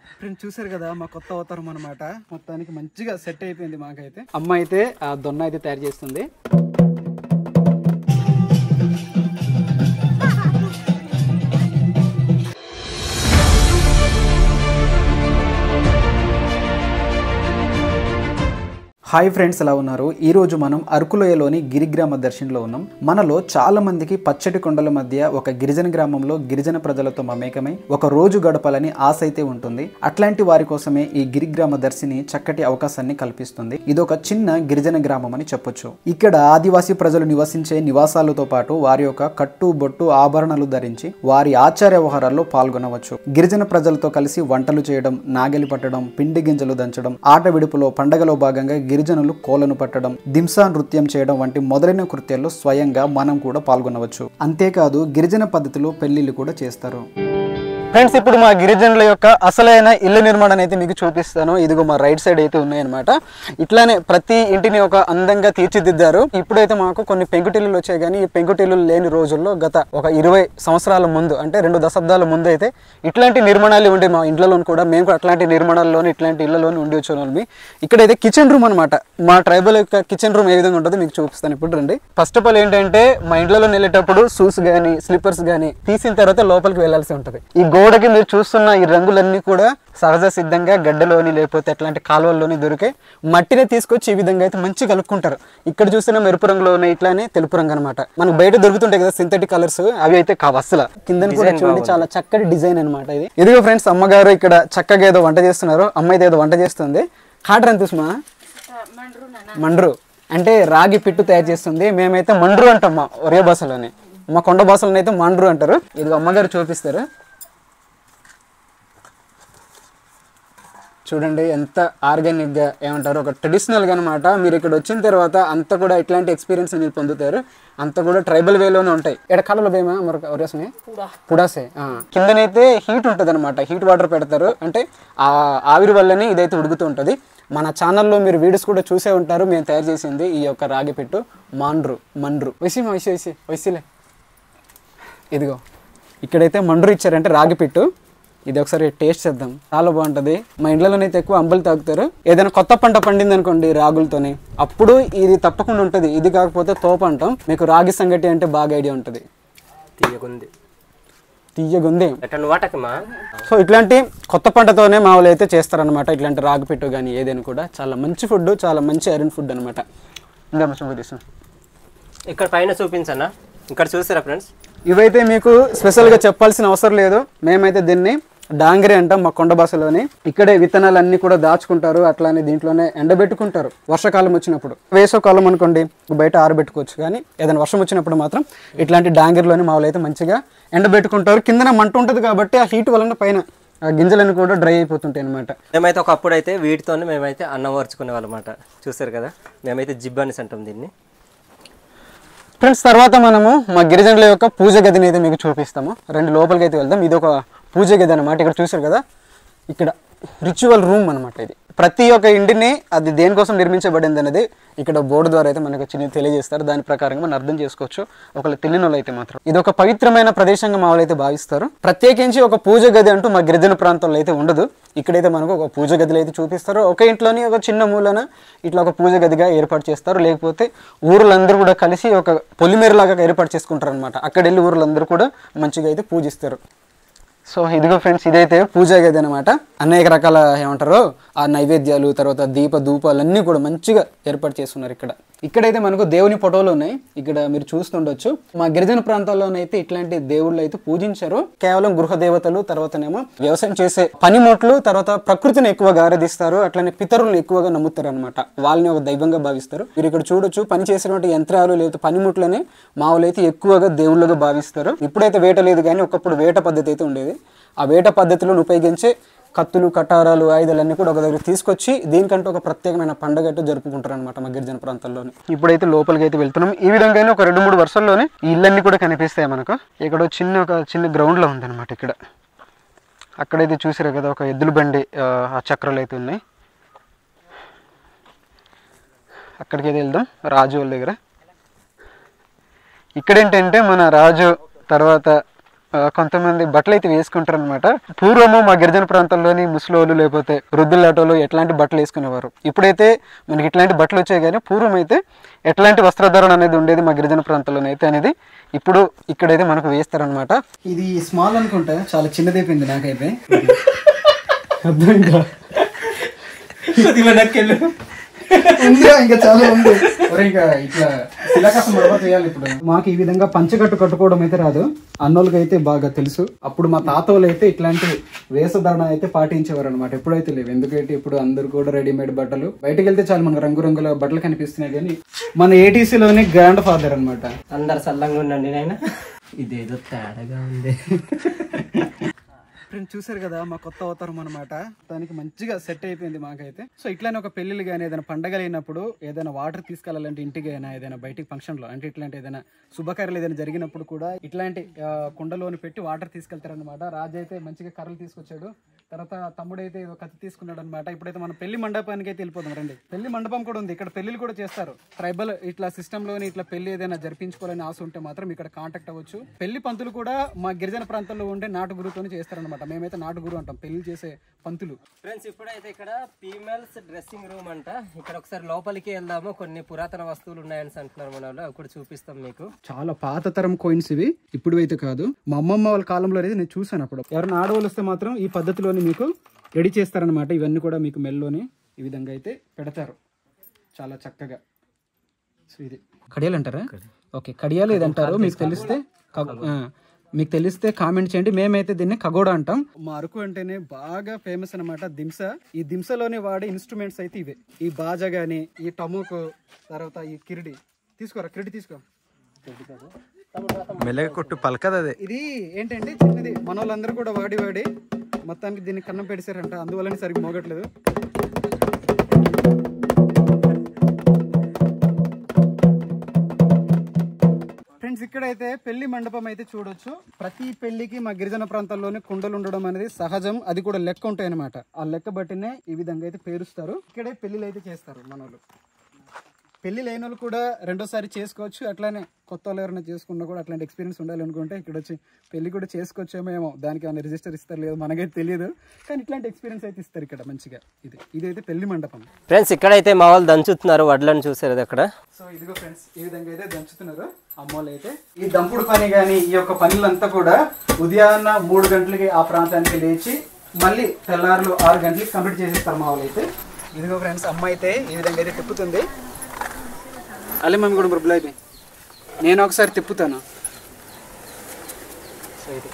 Friend చూసారు కదా మా కొత్త అవతారం అనమాట మొత్తానికి మంచిగా సెట్ అయిపోయింది మాకైతే అమ్మ అయితే ఆ దొన్న అయితే తయారు చేస్తుంది హాయ్ ఫ్రెండ్స్ ఎలా ఉన్నారు ఈ రోజు మనం అరకులోయలోని గిరిగ్రామ దర్శనంలో ఉన్నాం మనలో చాలా మందికి పచ్చటి కొండల మధ్య ఒక గిరిజన గ్రామంలో గిరిజన ప్రజలతో మమేకమై ఒక రోజు గడపాలని ఆశ అయితే ఉంటుంది అట్లాంటి వారి కోసమే ఈ గిరిగ్రామ దర్శిని చక్కటి అవకాశాన్ని కల్పిస్తుంది ఇది ఒక చిన్న గిరిజన గ్రామం అని చెప్పొచ్చు ఇక్కడ ఆదివాసీ ప్రజలు నివసించే నివాసాలతో పాటు వారి యొక్క కట్టు బొట్టు ఆభరణాలు ధరించి వారి ఆచార వ్యవహారాల్లో పాల్గొనవచ్చు గిరిజన ప్రజలతో కలిసి వంటలు చేయడం నాగలి పట్టడం పిండి గింజలు దంచడం ఆట విడుపులో పండగలో భాగంగా గిరిజనులు కోలను పట్టడం దింసా నృత్యం చేయడం వంటి మొదలైన కృత్యాల్లో స్వయంగా మనం కూడా పాల్గొనవచ్చు అంతేకాదు గిరిజన పద్ధతిలో పెళ్లిళ్ళు కూడా చేస్తారు ఫ్రెండ్స్ ఇప్పుడు మా గిరిజనుల యొక్క అసలైన ఇల్లు నిర్మాణాన్ని అయితే మీకు చూపిస్తాను ఇదిగో మా రైట్ సైడ్ అయితే ఉన్నాయన్నమాట ఇట్లానే ప్రతి ఇంటిని ఒక అందంగా తీర్చిదిద్దారు ఇప్పుడైతే మాకు కొన్ని పెంకుటిల్లులు వచ్చాయి కానీ ఈ పెంకుటిల్లులు లేని రోజుల్లో గత ఒక ఇరవై సంవత్సరాల ముందు అంటే రెండు దశాబ్దాల ముందు అయితే ఇట్లాంటి నిర్మాణాలు ఉండే మా ఇంట్లలో కూడా మేము కూడా అట్లాంటి నిర్మాణాల్లోని ఇట్లాంటి ఇళ్లలోని ఉండి వచ్చేవాళ్ళమి ఇక్కడైతే కిచెన్ రూమ్ అనమాట మా ట్రైబల్ యొక్క కిచెన్ రూమ్ ఏ విధంగా ఉంటుందో మీకు చూపిస్తాను ఇప్పుడు రండి ఫస్ట్ ఆఫ్ ఆల్ ఏంటంటే మా ఇంట్లో వెళ్ళేటప్పుడు షూస్ కానీ స్లిప్పర్స్ కానీ తీసిన తర్వాత లోపలికి వెళ్ళాల్సి ఉంటుంది ఈ గోడకి మీరు చూస్తున్న ఈ రంగులన్నీ కూడా సహజ సిద్ధంగా గడ్డలోని లేకపోతే అట్లాంటి కాలువల్లోని దొరికే మట్టిని తీసుకొచ్చి ఈ విధంగా అయితే మంచి కలుపుకుంటారు ఇక్కడ చూస్తున్న మెరుపు రంగులో ఉన్న ఇట్లానే తెలుపు రంగు అనమాట మనకు బయట దొరుకుతుంటాయి కదా సింథటిక్ కలర్స్ అవి అయితే కావు అసలు కింద కూడా చూడండి చాలా చక్కటి డిజైన్ అనమాట ఇది ఇదిగో ఫ్రెండ్స్ అమ్మగారు ఇక్కడ చక్కగా ఏదో వంట చేస్తున్నారు అమ్మాయి ఏదో వంట చేస్తుంది కాటర్ ఎంత సుమా మండ్రు అంటే రాగి పిట్టు తయారు చేస్తుంది మేమైతే మండ్రు అంటాం మా ఒరే భాషలోని మా కొండ భాషలను అయితే మండ్రు అంటారు ఇది అమ్మగారు చూపిస్తారు చూడండి ఎంత ఆర్గానిక్గా ఏమంటారు ఒక ట్రెడిషనల్గా అనమాట మీరు ఇక్కడ వచ్చిన తర్వాత అంతా కూడా ఇట్లాంటి ఎక్స్పీరియన్స్ మీరు పొందుతారు అంతా కూడా ట్రైబల్ వేలోనే ఉంటాయి ఎక్కడ కాలంలో భయమా మరొక ఒరేసమే పుడాసే ఆ. కిందనైతే హీట్ ఉంటుంది అనమాట హీట్ వాటర్ పెడతారు అంటే ఆ ఆవిరి వల్లనే ఇదైతే ఉడుకుతూ ఉంటుంది మన ఛానల్లో మీరు వీడియోస్ కూడా చూసే ఉంటారు మేము తయారు చేసింది ఈ యొక్క రాగి పెట్టు మాండ్రు మండ్రు వయసి వయసి వయసి వయసిలే ఇదిగో ఇక్కడైతే మండ్రు ఇచ్చారంటే రాగి పిట్టు ఇది ఒకసారి టేస్ట్ చేద్దాం చాలా బాగుంటుంది మా ఇంట్లోనైతే ఎక్కువ అంబలి తాగుతారు ఏదైనా కొత్త పంట పండింది అనుకోండి రాగులతోని అప్పుడు ఇది తప్పకుండా ఉంటుంది ఇది కాకపోతే తోప అంటాం మీకు రాగి సంగటి అంటే బాగా ఐడియా ఉంటుంది తీయకుంది తీయగుంది ఎట్లా నువ్వు వాటకమా సో ఇట్లాంటి కొత్త పంటతోనే మా వాళ్ళు అయితే చేస్తారనమాట ఇట్లాంటి రాగి పిట్టు కానీ ఏదైనా కూడా చాలా మంచి ఫుడ్ చాలా మంచి ఐరన్ ఫుడ్ అనమాట ఇంకా చూపిస్తాను ఇక్కడ పైన చూపించన్నా ఇక్కడ చూసారా ఫ్రెండ్స్ ఇవైతే మీకు స్పెషల్గా చెప్పాల్సిన అవసరం లేదు మేమైతే దీన్ని డాంగరి అంటాం మా కొండ భాషలోని ఇక్కడే విత్తనాలు అన్ని కూడా దాచుకుంటారు అట్లానే దీంట్లోనే ఎండబెట్టుకుంటారు వర్షాకాలం వచ్చినప్పుడు వేసవకాలం అనుకోండి బయట ఆరబెట్టుకోవచ్చు కానీ ఏదైనా వర్షం వచ్చినప్పుడు మాత్రం ఇట్లాంటి డాంగరిలోని మామూలు అయితే మంచిగా ఎండబెట్టుకుంటారు కిందన మంట ఉంటుంది కాబట్టి ఆ హీట్ వలన పైన ఆ గింజలన్నీ కూడా డ్రై అయిపోతుంటాయి అనమాట మేమైతే ఒకప్పుడు అయితే వీటితోనే మేమైతే అన్నం వరుచుకునే వాళ్ళమాట చూసారు కదా మేమైతే జిబ్ అనేసి అంటాం దీన్ని ఫ్రెండ్స్ తర్వాత మనము మా గిరిజనుల యొక్క పూజ గదిని అయితే మీకు చూపిస్తాము రెండు లోపలికి అయితే వెళ్దాం ఇది ఒక పూజ గది అనమాట ఇక్కడ చూసారు కదా ఇక్కడ రిచువల్ రూమ్ అనమాట ఇది ప్రతి ఒక్క ఇంటిని అది దేనికోసం నిర్మించబడింది అనేది ఇక్కడ బోర్డు ద్వారా అయితే మనకు చిన్న తెలియజేస్తారు దాని ప్రకారంగా మనం అర్థం చేసుకోవచ్చు ఒకళ్ళు తెలియని వాళ్ళు అయితే మాత్రం ఇది ఒక పవిత్రమైన ప్రదేశంగా మా వాళ్ళు అయితే భావిస్తారు ప్రత్యేకించి ఒక పూజ గది అంటూ మా గిరిజన ప్రాంతంలో అయితే ఉండదు ఇక్కడైతే మనకు ఒక పూజ గదిలో అయితే చూపిస్తారు ఒక ఇంట్లోని ఒక చిన్న మూలన ఇట్లా ఒక పూజ గదిగా ఏర్పాటు చేస్తారు లేకపోతే ఊరులందరూ కూడా కలిసి ఒక పొలిమేరలాగా ఏర్పాటు చేసుకుంటారు అనమాట అక్కడ వెళ్ళి ఊరులందరూ కూడా మంచిగా అయితే పూజిస్తారు సో ఇదిగో ఫ్రెండ్స్ ఇదైతే పూజా గది అనమాట అనేక రకాల ఏమంటారు ఆ నైవేద్యాలు తర్వాత దీప ధూపాలు అన్నీ కూడా మంచిగా ఏర్పాటు చేస్తున్నారు ఇక్కడ ఇక్కడైతే మనకు దేవుని ఫోటోలు ఉన్నాయి ఇక్కడ మీరు చూస్తుండొచ్చు మా గిరిజన ప్రాంతాల్లోనైతే ఇట్లాంటి దేవుళ్ళు అయితే పూజించారు కేవలం గృహ దేవతలు తర్వాతనేమో వ్యవసాయం చేసే పనిముట్లు తర్వాత ప్రకృతిని ఎక్కువగా ఆరాధిస్తారు అట్లనే పితరులను ఎక్కువగా నమ్ముతారు అనమాట వాళ్ళని ఒక దైవంగా భావిస్తారు మీరు ఇక్కడ చూడొచ్చు పని చేసినటువంటి యంత్రాలు లేదా పనిముట్లని మా వాళ్ళు అయితే ఎక్కువగా దేవుళ్ళగా భావిస్తారు ఇప్పుడైతే వేట లేదు కానీ ఒకప్పుడు వేట పద్ధతి అయితే ఉండేది ఆ వేట పద్ధతిలో ఉపయోగించే కత్తులు కటారాలు ఆయుధాలన్నీ కూడా ఒక దగ్గర తీసుకొచ్చి దీనికంటే ఒక ప్రత్యేకమైన పండుగ అయితే జరుపుకుంటారు అనమాట మా గిరిజన ప్రాంతాల్లోని ఇప్పుడైతే లోపలికి అయితే వెళ్తున్నాం ఈ విధంగానే ఒక రెండు మూడు వర్షాల్లోనే ఈ ఇళ్ళన్నీ కూడా కనిపిస్తాయి మనకు ఇక్కడ ఒక చిన్న ఒక చిన్న గ్రౌండ్ లో ఉందన్నమాట ఇక్కడ అక్కడైతే చూసారు కదా ఒక ఎద్దుల బండి ఆ, ఆ చక్రాలు అయితే ఉన్నాయి అక్కడికి అయితే వెళ్దాం రాజు వాళ్ళ దగ్గర ఇక్కడ ఏంటంటే మన రాజు తర్వాత ఆ, కొంతమంది బట్టలు అయితే వేసుకుంటారు అనమాట పూర్వము మా గిరిజన ప్రాంతాల్లోని ముసలోళ్ళు లేకపోతే వృద్ధులాటోళ్ళు ఎట్లాంటి బట్టలు వేసుకునేవారు ఇప్పుడైతే మనకి ఇట్లాంటి బట్టలు వచ్చాయి కానీ పూర్వం అయితే ఎట్లాంటి వస్త్రధారణ అనేది ఉండేది మా గిరిజన ప్రాంతాల్లోనే అయితే అనేది ఇప్పుడు ఇక్కడైతే మనకు వేస్తారనమాట ఇది స్మాల్ అనుకుంటా చాలా చిన్నదైపోయింది నాకైతే అర్థమైందా ఉందా ఇంకా చాలా ఉంది ఒరే ఇంకా ఇట్లా శిలాకాసం మడవ చేయాలి ఇప్పుడు మాకు ఈ విధంగా పంచకట్టు కట్టుకోవడం అయితే రాదు అన్నోళ్ళకి అయితే బాగా తెలుసు అప్పుడు మా తాత వాళ్ళు అయితే ఇట్లాంటి వేషధారణ అయితే పాటించేవారు అనమాట ఎప్పుడైతే లేవు ఎందుకంటే ఇప్పుడు అందరు కూడా రెడీమేడ్ బట్టలు బయటకు వెళ్తే చాలు మనకు రంగురంగుల బట్టలు కనిపిస్తున్నాయి కానీ మన ATC లోని గ్రాండ్ ఫాదర్ అన్నమాట అందరు సల్లంగా ఉండండి నాయన ఇదేదో తేడాగా ఉంది ఫ్రెండ్స్ చూసారు కదా మా కొత్త అవతారం అనమాట దానికి మంచిగా సెట్ అయిపోయింది మాకైతే సో ఇట్లానే ఒక పెళ్లిళ్ళు కానీ ఏదైనా పండగలు అయినప్పుడు ఏదైనా వాటర్ తీసుకెళ్లాలంటే ఇంటికి అయినా ఏదైనా బయటికి ఫంక్షన్ లో అంటే ఇట్లాంటి ఏదైనా శుభకార్యాలు ఏదైనా జరిగినప్పుడు కూడా ఇట్లాంటి ఆ, కుండలోని పెట్టి వాటర్ తీసుకెళ్తారనమాట రాజు అయితే మంచిగా కర్రలు తీసుకొచ్చాడు తర్వాత తమ్ముడు అయితే ఏదో కత్తి తీసుకున్నాడు అనమాట ఇప్పుడైతే మనం పెళ్లి మండపానికి అయితే వెళ్ళిపోదాం రండి పెళ్లి మండపం కూడా ఉంది ఇక్కడ పెళ్లిలు కూడా చేస్తారు ట్రైబల్ ఇట్లా సిస్టమ్ లోని ఇట్లా పెళ్లి ఏదైనా జరిపించుకోవాలని ఆశ ఉంటే మాత్రం ఇక్కడ కాంటాక్ట్ అవ్వచ్చు పెళ్లి పంతులు కూడా మా గిరిజన ప్రాంతాల్లో ఉండే నాటు గురుతోనే చేస్తారనమాట మేమైతే నాటు గురు అంటాం పెళ్లి చేసే పంతులు ఫ్రెండ్స్ ఇప్పుడైతే ఇక్కడ ఫీమేల్స్ డ్రెస్సింగ్ రూమ్ అంట ఇక్కడ ఒకసారి లోపలికి వెళ్దాము కొన్ని పురాతన వస్తువులు ఉన్నాయని అంటున్నారు మన వాళ్ళు అవి కూడా చూపిస్తాం మీకు చాలా పాత తరం కోయిన్స్ ఇవి ఇప్పుడు అయితే కాదు మా అమ్మమ్మ వాళ్ళ కాలంలో అయితే నేను చూసాను అప్పుడు ఎవరైనా ఆడవాళ్ళు వస్తే మాత్రం ఈ పద్ధతిలోని మీకు రెడీ చేస్తారనమాట ఇవన్నీ కూడా మీకు మెల్లోని ఈ విధంగా అయితే పెడతారు చాలా చక్కగా సో ఇది కడియాలు అంటారా ఓకే కడియాలు ఏదంటారు మీకు తెలిస్తే కగ్- ఆ, మీకు తెలిస్తే కామెంట్ చేయండి మేమైతే దీన్ని కగోడ అంటాం మా అరకు అంటేనే బాగా ఫేమస్ అన్నమాట దింస ఈ దింసలోనే వాడే ఇన్స్ట్రుమెంట్స్ అయితే ఇవే ఈ బాజా గాని ఈ టమోకు తర్వాత ఈ కిరిడి తీసుకోరా కిరిడి తీసుకో మెల్లగా కొట్టు పలకదు అదే ఇది ఏంటంటే చిన్నది మన వాళ్ళందరూ కూడా వాడి వాడి మొత్తానికి దీన్ని కన్నం పెడిసారంట అందువల్లనే సరిగ్గా మోగట్లేదు ఫ్రెండ్స్ ఇక్కడైతే పెళ్లి మండపం అయితే చూడొచ్చు ప్రతి పెళ్లికి మా గిరిజన ప్రాంతాల్లోనే కుండలు ఉండడం అనేది సహజం అది కూడా లెక్క ఉంటాయి అనమాట ఆ లెక్క బట్టినే ఈ విధంగా అయితే పేరుస్తారు ఇక్కడే పెళ్లిలు అయితే చేస్తారు మన వాళ్ళు పెళ్లి లేని వాళ్ళు కూడా రెండోసారి చేసుకోవచ్చు అట్లానే కొత్త వాళ్ళు ఎవరైనా చేసుకున్నా కూడా అట్లాంటి ఎక్స్పీరియన్స్ ఉండాలి అనుకుంటే ఇక్కడ వచ్చి పెళ్లి కూడా చేసుకోవచ్చేమో ఏమో దానికి ఏమైనా రిజిస్టర్ ఇస్తారు లేదు మనకైతే తెలియదు కానీ ఇట్లాంటి ఎక్స్పీరియన్స్ అయితే ఇస్తారు ఇక్కడ మంచిగా ఇది ఇదైతే పెళ్లి మండపం ఫ్రెండ్స్ ఇక్కడైతే మా వాళ్ళు దంచుతున్నారు వడ్లను చూసారు అది అక్కడ సో ఇదిగో ఫ్రెండ్స్ ఈ విధంగా అయితే దంచుతున్నారు అమ్మోళ్ళు అయితే ఈ దంపుడు పని కానీ ఈ యొక్క పనులంతా కూడా ఉదయాన్న మూడు గంటలకి ఆ ప్రాంతానికి లేచి మళ్ళీ తెల్లారులు ఆరు గంటలకి కంప్లీట్ చేసేస్తారు మా వాళ్ళు అయితే ఇదిగో ఫ్రెండ్స్ అమ్మ అయితే ఈ విధంగా అయితే తిప్పుతుంది అల్లే మమ్మీ కూడా బుబ్బులు అయిపోయి నేను ఒకసారి తిప్పుతాను సో ఇది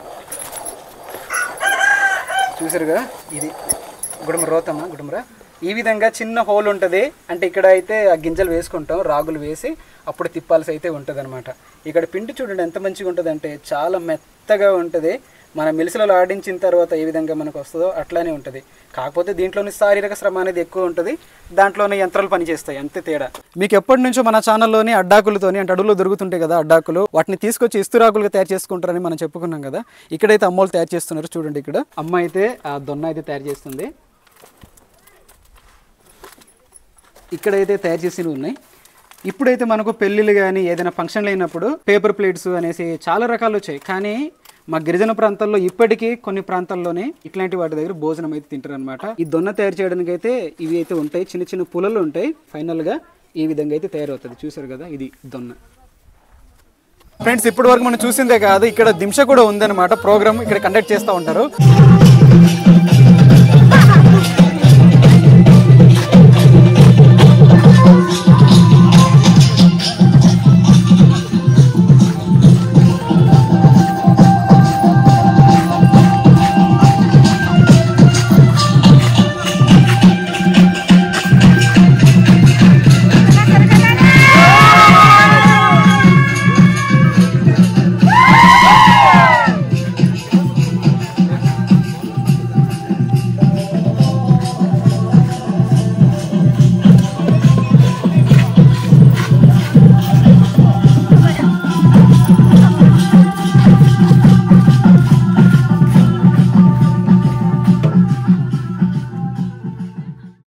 చూసారుగా ఇది గుడుమ రోతమ్మ గుడుమరా ఈ విధంగా చిన్న హోల్ ఉంటుంది అంటే ఇక్కడ అయితే ఆ గింజలు వేసుకుంటాం రాగులు వేసి అప్పుడు తిప్పాల్సి అయితే ఉంటుంది అనమాట ఇక్కడ పిండి చూడండి ఎంత మంచిగా ఉంటుంది అంటే చాలా మెత్తగా ఉంటుంది మన మిలిసిలలో ఆడించిన తర్వాత ఏ విధంగా మనకు వస్తుందో అట్లానే ఉంటుంది కాకపోతే దీంట్లోని శారీరక శ్రమ అనేది ఎక్కువ ఉంటుంది దాంట్లోనే యంత్రాలు పనిచేస్తాయి అంతే తేడా మీకు ఎప్పటి నుంచో మన ఛానల్లోని అడ్డాకులతోని అంటే అడవుల్లో దొరుకుతుంటాయి కదా అడ్డాకులు వాటిని తీసుకొచ్చి ఇస్తురాకులుగా తయారు చేసుకుంటారని మనం చెప్పుకున్నాం కదా ఇక్కడైతే అమ్మోళ్ళు తయారు చేస్తున్నారు చూడండి ఇక్కడ అమ్మ అయితే ఆ దొన్న అయితే తయారు చేస్తుంది ఇక్కడైతే తయారు చేసినవి ఉన్నాయి ఇప్పుడైతే మనకు పెళ్ళిళ్ళు కానీ ఏదైనా ఫంక్షన్లు అయినప్పుడు పేపర్ ప్లేట్స్ అనేసి చాలా రకాలు వచ్చాయి కానీ మా గిరిజన ప్రాంతాల్లో ఇప్పటికీ కొన్ని ప్రాంతాల్లోనే ఇట్లాంటి వాటి దగ్గర భోజనం అయితే తింటారు అనమాట ఈ దొన్న తయారు చేయడానికి అయితే ఇవి అయితే ఉంటాయి చిన్న చిన్న పుల్లలు ఉంటాయి ఫైనల్ గా ఈ విధంగా అయితే తయారవుతుంది చూసారు కదా ఇది దొన్న ఫ్రెండ్స్ ఇప్పటి వరకు మనం చూసిందే కాదు ఇక్కడ దింశ కూడా ఉందన్నమాట ప్రోగ్రామ్ ఇక్కడ కండక్ట్ చేస్తూ ఉంటారు